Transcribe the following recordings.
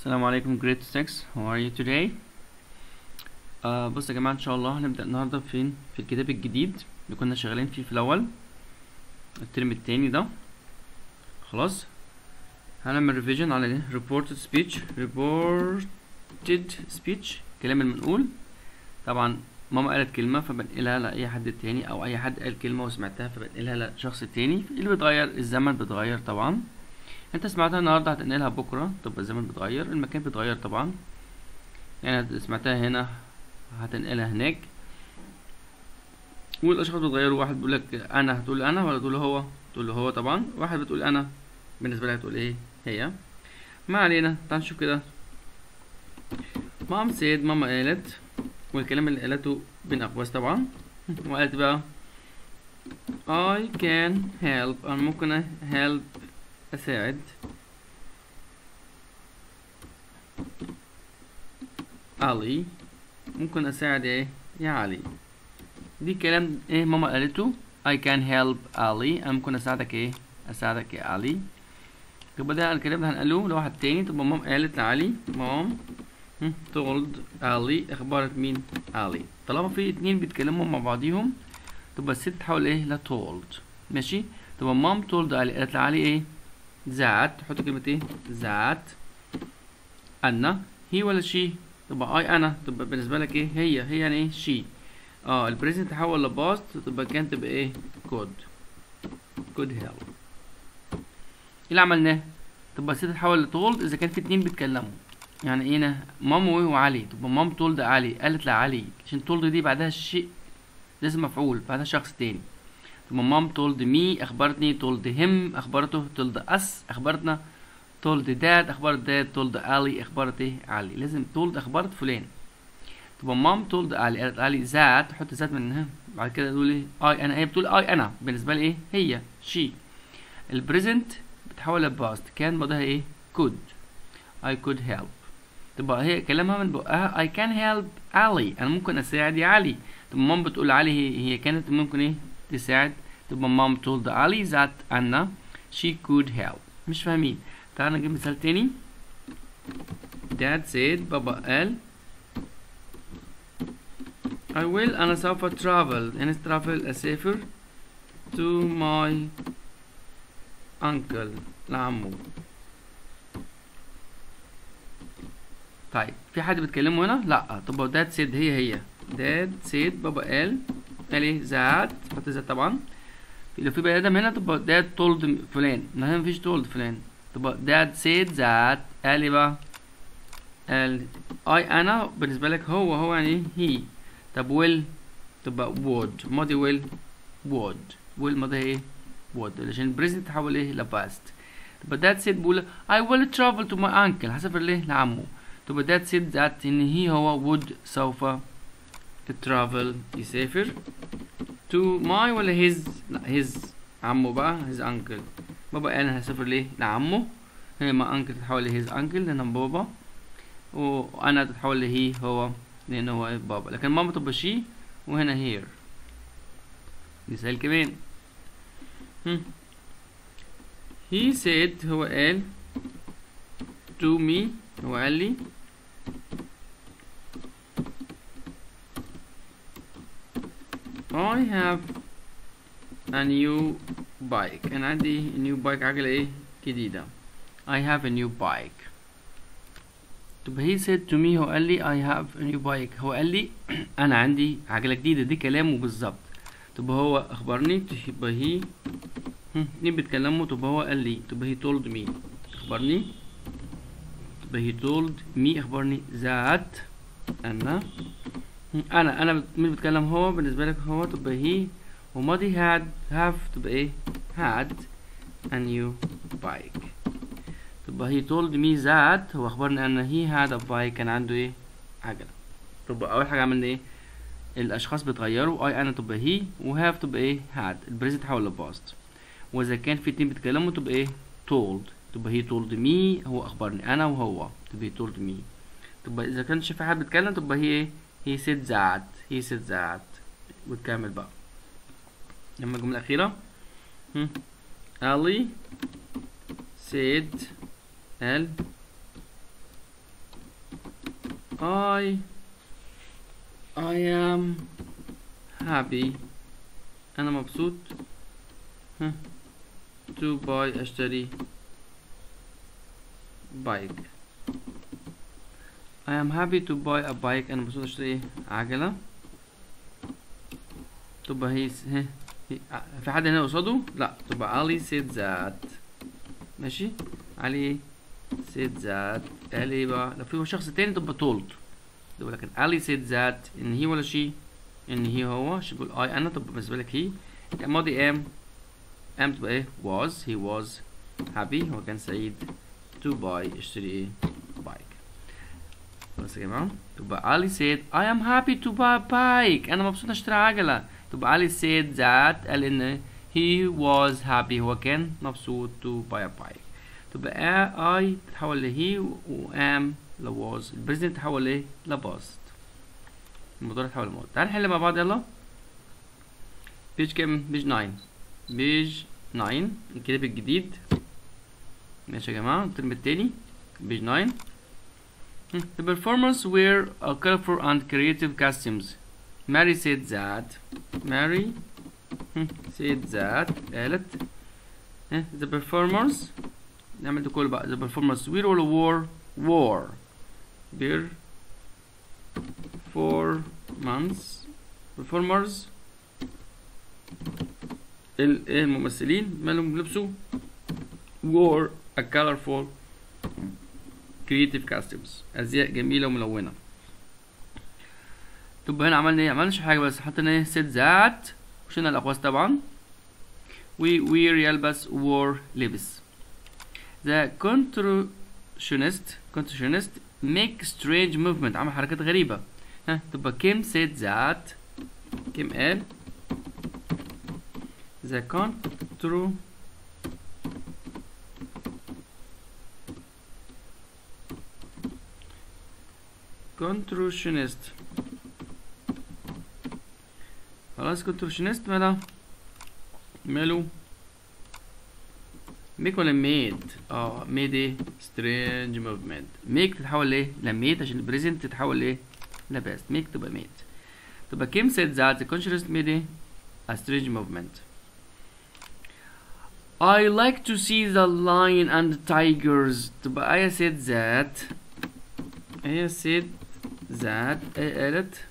السلام عليكم grade 6 how are you today آه بص يا جماعة ان شاء الله هنبدأ النهاردة فين في الكتاب الجديد اللي كنا شغالين فيه في الأول الترم التاني ده خلاص هنعمل ريفيجن على ايه reported speech reported speech الكلام المنقول طبعا ماما قالت كلمة فبنقلها لأي حد تاني أو أي حد قال كلمة وسمعتها فبنقلها لشخص تاني اللي بيتغير الزمن بيتغير طبعا انت سمعتها النهارده هتنقلها بكره طب الزمن بيتغير المكان بيتغير طبعا يعني سمعتها هنا هتنقلها هناك والاشخاص بيتغيروا واحد بيقول لك انا هتقول انا ولا تقول هو تقول له هو طبعا واحد بتقول انا بالنسبه لها هتقول ايه هي ما علينا تعال نشوف كده مام سيد ماما قالت والكلام اللي قالته بين اقواس طبعا وقالت بقى I can help أنا ممكن help أساعد علي ممكن أساعد إيه يا علي دي كلام إيه ماما قالته I can help علي أنا ممكن أساعدك إيه أساعدك يا علي يبقى ده الكلام ده هنقله لواحد تاني تبقى مام قالت لعلي مام told علي أخبرت مين علي طالما في اتنين بيتكلموا مع بعضيهم تبقى الست تحول إيه لا told ماشي تبقى مام told علي قالت لعلي إيه ذات تحط كلمة ايه ذات أنا هي ولا شي تبقى اي أنا تبقى بالنسبة لك ايه هي هي يعني ايه شي اه البريزنت تحول لباست تبقى كان تبقى ايه كود كود هيل ايه اللي عملناه تبقى الست تتحول لتولد إذا كان في اتنين بيتكلموا يعني ايه هنا مام وعلي تبقى مام تولد علي قالت لعلي عشان تولد دي بعدها شيء لازم مفعول بعدها شخص تاني ثم مام تولد مي اخبرتني تولد هم اخبرته تولد اس اخبرتنا تولد داد اخبرت داد تولد علي اخبرت ايه علي لازم تولد اخبرت فلان تبقى مام تولد علي قالت علي ذات تحط ذات منها بعد كده تقول ايه اي انا هي بتقول اي انا بالنسبه لي ايه هي شي البريزنت بتحول لباست كان بعدها ايه could I could help تبقى هي كلامها من بقها I can help علي انا ممكن اساعد يا علي طب مام بتقول علي هي, هي كانت ممكن ايه تساعد تبقى مام told علي ذات أنا she could help مش فاهمين تعال نجيب مثال تاني dad said بابا قال I will أنا سوف travel يعني travel أسافر to my uncle لعمو طيب في حد بيتكلموا هنا لا طب dad said هي هي dad said بابا قال قال ايه ذات حط ذات طبعا لو في بني ادم هنا تبقى داد تولد فلان هنا مفيش تولد فلان تبقى داد سيد ذات قال ايه بقى قال اي انا بالنسبه لك هو هو يعني هي طب ويل تبقى وود ماضي ويل وود ويل ماضي ايه وود عشان البريزنت تحول ايه لباست تبقى داد سيد بيقول I will travel to my uncle هسافر ليه لعمه تبقى داد سيد ذات ان هي هو وود سوف travel يسافر to my ولا his لا his عمه بقى his uncle بابا انا هسافر ليه لعمه هي ما uncle تتحول ل his uncle لأنه بابا وأنا تتحول ل he هو لأنه هو بابا لكن ماما تبقى she وهنا here مثال كمان هم. he said هو قال to me هو قال لي I have a new bike أنا عندي new bike عجلة إيه جديدة I have a new bike طب he said to me هو قال لي I have a new bike هو قال لي أنا عندي عجلة جديدة دي كلامه بالظبط طب هو أخبرني تبقى هي اتنين بيتكلموا طب هو قال لي طب he told me أخبرني طب he told me أخبرني ذات أنا انا انا مين بيتكلم هو بالنسبه لك هو تبقى هي وماضي had have تبقى ايه had a new bike تبقى he told me that هو اخبرني ان he had a bike كان عنده ايه عجله تبقى اول حاجه عملنا ايه الاشخاص بيتغيروا اي انا تبقى هي وهاف تبقى ايه had البريزنت تحول لباست واذا كان في اتنين بيتكلموا تبقى ايه told تبقى he told me هو اخبرني انا وهو تبقى he told me تبقى اذا كانش في حد بيتكلم تبقى هي ايه he said that he said that وتكمل بقى لما الجملة الأخيرة هم. Ali said قال I I am happy أنا مبسوط ها to buy أشتري bike I am happy to buy a bike أنا مبسوط أشتري عجلة تبقى هي هي هي- في حد هنا قصاده؟ لا تبقى علي said that ماشي علي said that قال ايه بقى لو في شخص تاني تبقى told تبقى لكن علي said that ان هي ولا شي ان هي هو شي بيقول اي انا تبقى بالنسبه لك هي الماضي ام ام تبقى ايه was he was happy هو كان سعيد to buy اشتري ايه بايك بس يا جماعه تبقى علي said I am happy to buy a bike انا مبسوط اشتري عجله تبقى علي said that قال ان he was happy هو كان مبسوط to buy a bike تبقى I تتحول ل he و am ل was البريزنت تتحول ل ل past المضارع تتحول لماضي تعال نحل مع بعض يلا بيج كام بيج 9 بيج 9 الكتاب الجديد ماشي يا جماعة الترم التاني بيج 9 The performers wear a colorful and creative costumes. Mary said that. Mary hmm, said that. قالت eh, the performers نعمل ده كله بقى the performers wear ولا wore wore wear four months performers ال- إيه الممثلين مالهم لبسوا wore a colorful creative costumes ازياء جميله وملونه طب هنا عملنا ايه عملناش حاجه بس حطينا ايه said that وشلنا الاقواس طبعا we wear يلبس wore لبس the contortionist contortionist make strange movement عمل حركات غريبه ها تبقى كيم said that كيم قال the contour contortionist خلاص contortionist ماله ماله ميك ولا ميد اه ميد ايه سترينج موفمنت ميك تتحول لايه لميد عشان البريزنت تتحول لايه لباست ميك تبقى ميد تبقى كيم said that the consciousness made ايه a strange movement I like to see the lion and tigers تبقى آية said that آية said that آية قالت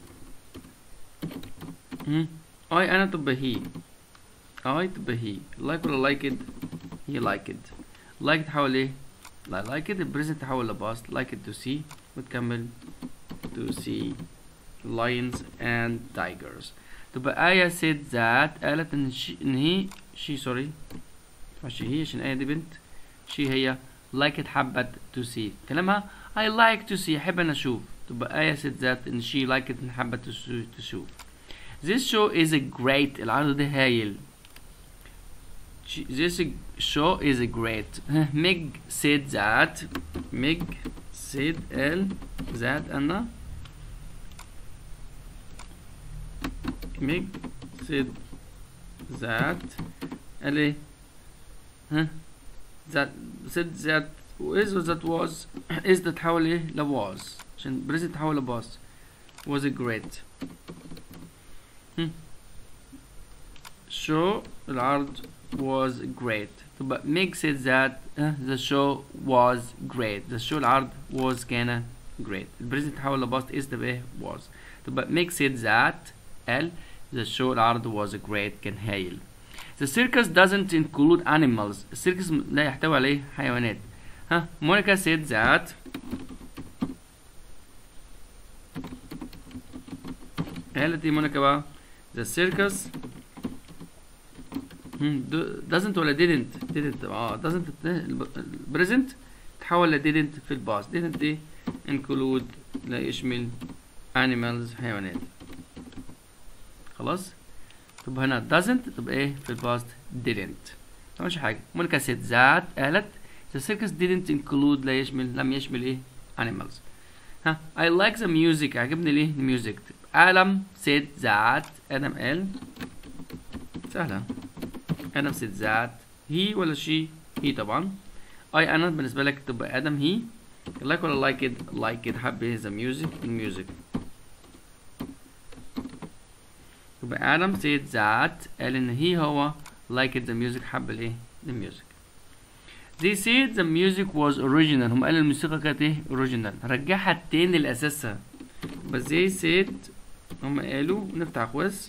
هم I أنا تبقى he I تبقى he like ولا like it he like it like تحول ايه لا like it البريزنت تحول لباست like it to see وتكمل to see lions and tigers تبقى آية said that قالت إن she إن هي she sorry مش هي عشان آية دي بنت she هي like it حبت to see كلامها I like to see أحب أنا أشوف تبقى آية said that إن she like it إن حبت to see- to show This show is a great العرض ده هايل She- This show is a great Meg said that Meg said قال that أنا Meg said that قال ايه ها that said that is that was is that تحول ايه ل was عشان present تحول ل was was a great هم. show العرض was great تبقى Meg said that uh, the show was great the show العرض was كان great البريزنت تحول ل past is تبقى ايه was تبقى Meg said that قال the show العرض was great كان هايل The circus doesn't include animals السيركس لا يحتوي عليه حيوانات ها مونيكا said that قالت ايه مونيكا بقى The circus هم، do- doesn't ولا didn't didn't اه doesn't present تحول ل didn't في الباست didn't ايه include لا يشمل animals حيوانات خلاص تبقى هنا doesn't تبقى ايه في الباست didn't مش حاجة مونيكا said that قالت the circus didn't include لا يشمل لم يشمل ايه animals ها I like the music عجبني ليه الميوزك آدم said that آدم قال سهلة آدم said that he ولا she he طبعا I أنا بالنسبة لك تبقى آدم he like ولا like it like it حب ايه the music الميوزك يبقى آدم said that قال إن هي هو like it the music حب الإيه الميوزك they said the music was original هم قالوا الموسيقى كانت إيه original رجعها تاني لأساسها بس they said هم قالوا نفتح قوس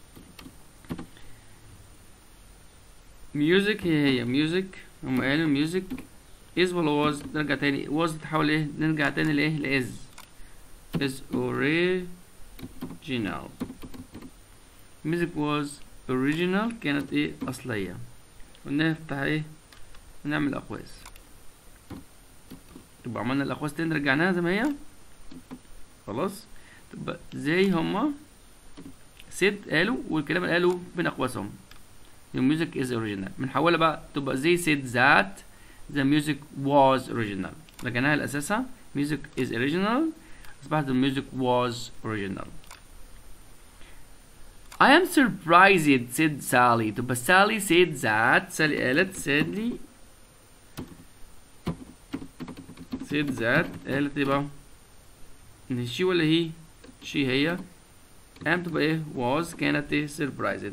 music هي هي music هم قالوا music is ولا was نرجع تاني was تحول ايه نرجع تاني لايه ل is is original music was original كانت ايه اصلية ونفتح ايه ونعمل اقواس تبقى عملنا الاقواس تاني رجعناها زي ما هي خلاص تبقى زي هما سيد قالوا والكلام اللي قالوا بين اقواسهم the music is original بنحولها بقى تبقى زي said that the music was original رجعناها لأساسها music is original أصبحت the music was original I am surprised said Sally تبقى Sally said that Sally قالت sadly said that قالت ايه بقى ان she ولا هي she هي am تبقى ايه was كانت ايه surprised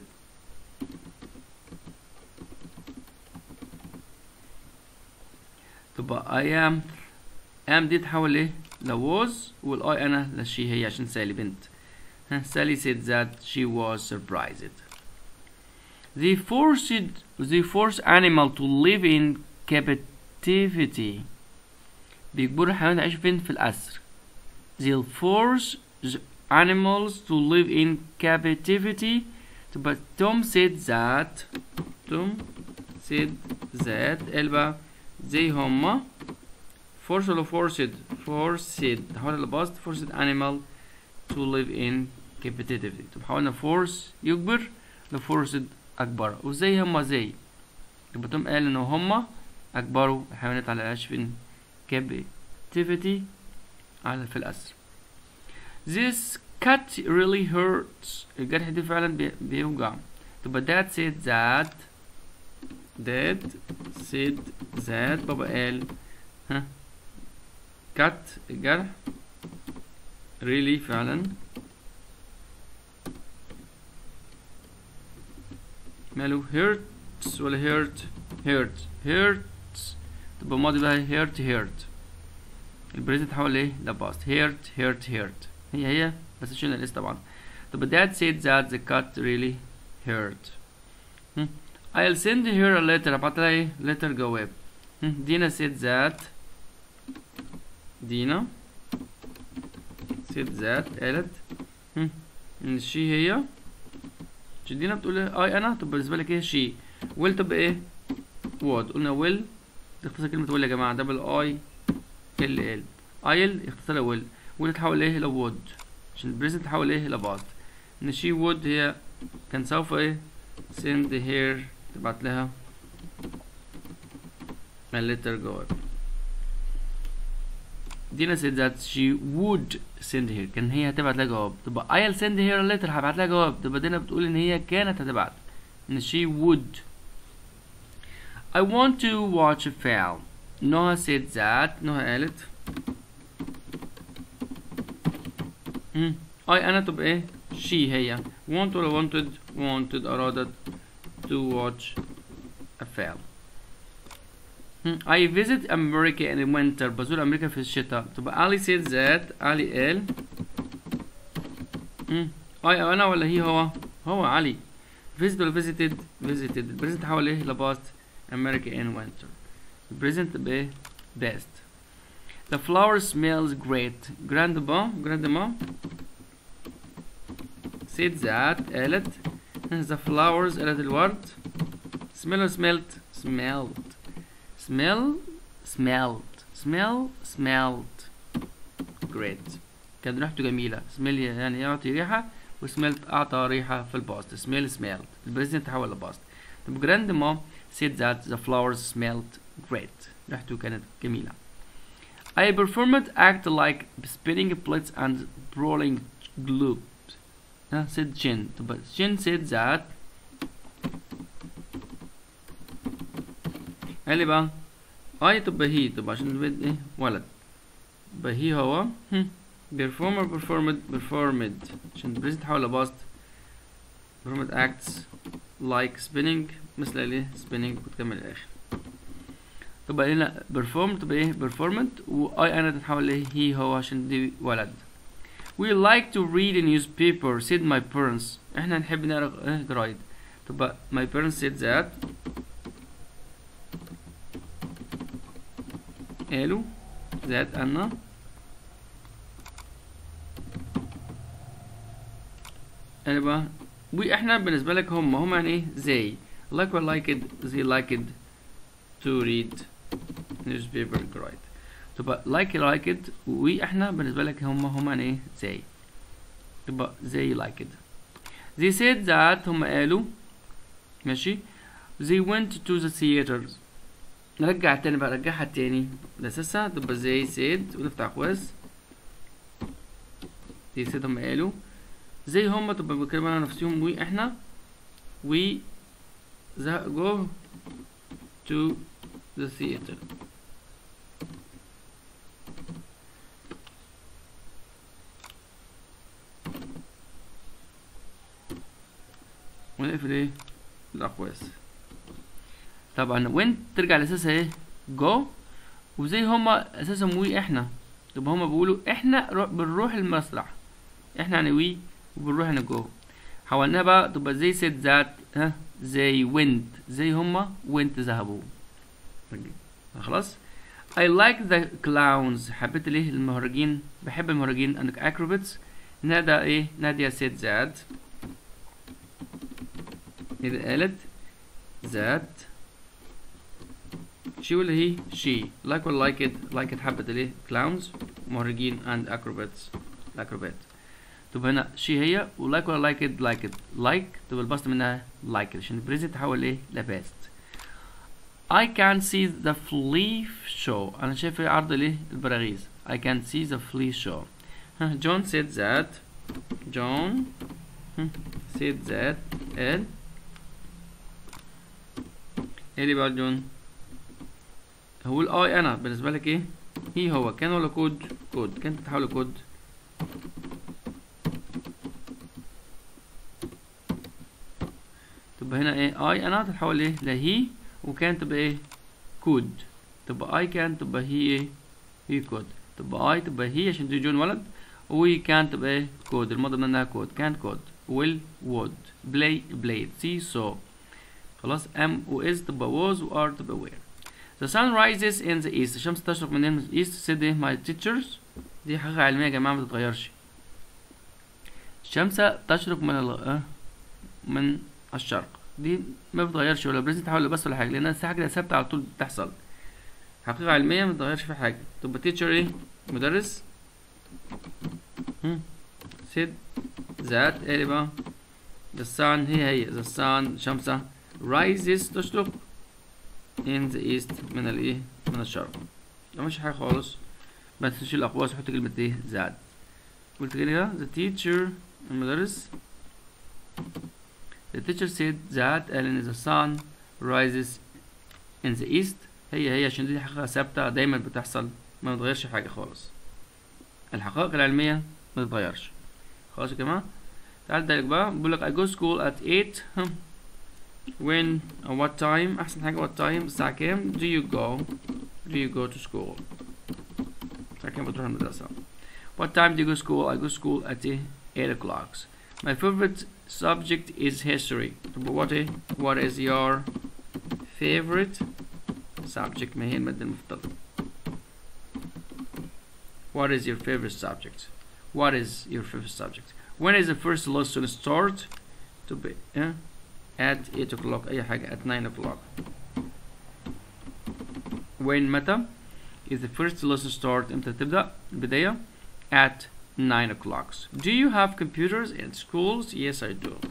تبقى I am am دي تحول ايه ل was والاي انا لشي هي عشان سالي بنت ها سالي said that she was surprised they forced they forced animal to live in captivity بيجبروا الحيوانات يعيشوا فين في الأسر they'll force the animals to live in captivity تبقى Tom said that Tom said that قال بقى زي هما force ولا forced forced حاول الباست forced animal to live in captivity طب حاولنا force يجبر ل forced أجبر وزي هما زي يبقى توم قال إن هما أجبروا الحيوانات على العيش في captivity على في الأسر this cut really hurts الجرح ده فعلا بي- بيوجع تبقى dad said that dad said that بابا قال ها cut الجرح really فعلا ماله hurts ولا hurt hurt hurts تبقى الماضي بقى hurt hurt البريزنت تحول ايه لباست hurt hurt hurt هي هي بس شلنا الاس طبعا طب dad said that the cut really hurt هم. I'll send her a letter ابعت لها ايه letter جواب هم. دينا said that دينا said that قالت هم. ان she هي مش دينا بتقول ايه اي انا طب بالنسبه لك ايه she will تبقى ايه would قلنا will تختصر كلمه will يا جماعه دبل اي ال ال ايل اختصارها will will تحول ايه الى would عشان البريزنت تحول ايه الى past ان she would هي كان سوف ايه send her تبعت لها a letter جواب دينا said that she would send her كان هي هتبعت لها جواب تبقى I'll send her a letter هبعت لها جواب تبقى دينا بتقول ان هي كانت هتبعت ان she would I want to watch a film نهى said that نهى قالت مم. I أنا تبقى إيه she هي want ولا wanted wanted أرادت to watch a film مم. I visit America in winter بزور أمريكا في الشتاء تبقى Ali said that علي قال مم. I أنا ولا هي هو هو علي visit ولا visited visited البريزنت تحول إيه لباست America in winter البريزنت تبقى إيه best The flower smells great. Grandma, grandma said that قالت the flowers قالت الورد smell or smelt smelled smell smelled smell smelled great كان ريحته جميلة smell يعني يعطي ريحة وسملت أعطى ريحة في الباست smell smelled البريزنت تحول لباست طب grandma said that the flowers smelled great ريحته كانت جميلة I performed act like spinning plates and rolling globes. Uh, said Jin. But Jin said that. قال لي بقى I تبقى هي تبقى عشان البنت ايه ولد يبقى هي هو هم. performer performed performed عشان present تحول لباست performed acts like spinning مثل الايه spinning وتكمل الاخر تبقى هنا perform تبقى ايه performed و I انا تتحول لايه هي هو عشان دي ولد we like to read a newspaper said my parents احنا نحب نقرا ايه جرايد تبقى my parents said that قالوا that أن يعني بقى واحنا بالنسبة لك هم هم يعني ايه زي like or like it they like it to read newspaper جرايد تبقى like like it واحنا بالنسبة لك هم هم يعني ايه زي تبقى زي like it they said that هم قالوا ماشي they went to the theaters نرجع تاني بقى رجعها تاني لأساسها تبقى زي said ونفتح قوس they said هم قالوا زي هم تبقى بيتكلموا على نفسهم واحنا we the go to the theater ونقفل ايه الأقواس طبعا وين ترجع لأساسها ايه جو وزي هما أساسا وي احنا يبقى هما بيقولوا احنا رو- بنروح المسرح احنا يعني وي وبنروح يعني جو حولناها بقى تبقى زي سيد ذات ها زي وينت زي هما وينت ذهبوا خلاص I like the clowns حبيت ليه المهرجين بحب المهرجين and acrobats نادى ايه نادية said that إذا قالت that she ولا هي she like ولا like it like it حبت ليه clowns مهرجين and acrobats acrobat تبقى هنا she هي و like ولا like it like it like تبقى البسط منها like it عشان البريزنت تحول ايه لباست I can see the flea show أنا شايف إيه عرض ليه البراغيث I can see the flea show ها John said that John هم، said that قال ايه اللي بقى جون هو الاي انا بالنسبه لك ايه هي هو كان ولا كود كود كان تحول كود تبقى هنا ايه اي انا تتحول ايه لهي وكان تبقى ايه كود تبقى اي كان تبقى هي ايه هي كود تبقى اي تبقى هي عشان دي جون ولد وي كان تبقى ايه كود الماضي منها كود كان كود will would play played see saw خلاص ام و is تبقى was و are تبقى were The sun rises in the east الشمس تشرق من من east said ايه my teachers دي حاجة علمية يا جماعة ما تتغيرش الشمس تشرق من ال... آه، من الشرق دي ما بتتغيرش ولا بريزنت تحول بس ولا حاجة لأنها الساعة كده ثابتة على طول بتحصل حقيقة علمية ما تتغيرش في حاجة تبقى teacher ايه مدرس هم. said that ايه بقى the sun هي هي the sun شمسة rises تشرق in the east من الايه من الشرق ده مش حاجة خالص ما تنسيش الأقواس وحط كلمة ايه زاد قلت كده the teacher المدرس the teacher said that and the sun rises in the east هي هي عشان دي حاجة ثابتة دايما بتحصل ما بتغيرش حاجة خالص الحقائق العلمية ما تتغيرش خلاص يا جماعة تعال ده بقى بيقول لك I go school at 8 when or what time أحسن حاجة what time الساعة كام do you go do you go to school الساعة كام بتروح المدرسة what time do you go to school I go to school at 8 o'clock my favorite subject is history طب what إيه what is your favorite subject ما هي المادة المفضلة what is your favorite subject what is your favorite subject when is the first lesson start to be yeah? at 8 o'clock أي حاجة at 9 o'clock when متى is the first lesson start امتى تبدأ البداية at 9 o'clock do you have computers in schools yes I do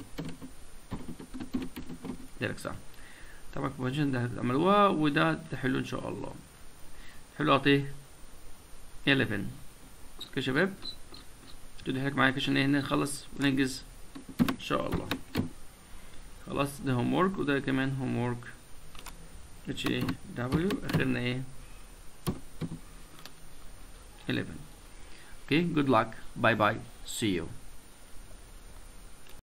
ذلك صح طبعا كومبوزيشن ده هتعملوها وده تحلوه ان شاء الله حلو اعطيه 11 كده يا شباب تدي حضرتك معايا عشان ايه نخلص وننجز ان شاء الله خلاص ده هوم وورك وده كمان هوم وورك اتش اي دبليو اخرنا ايه 11 okay good luck bye bye see you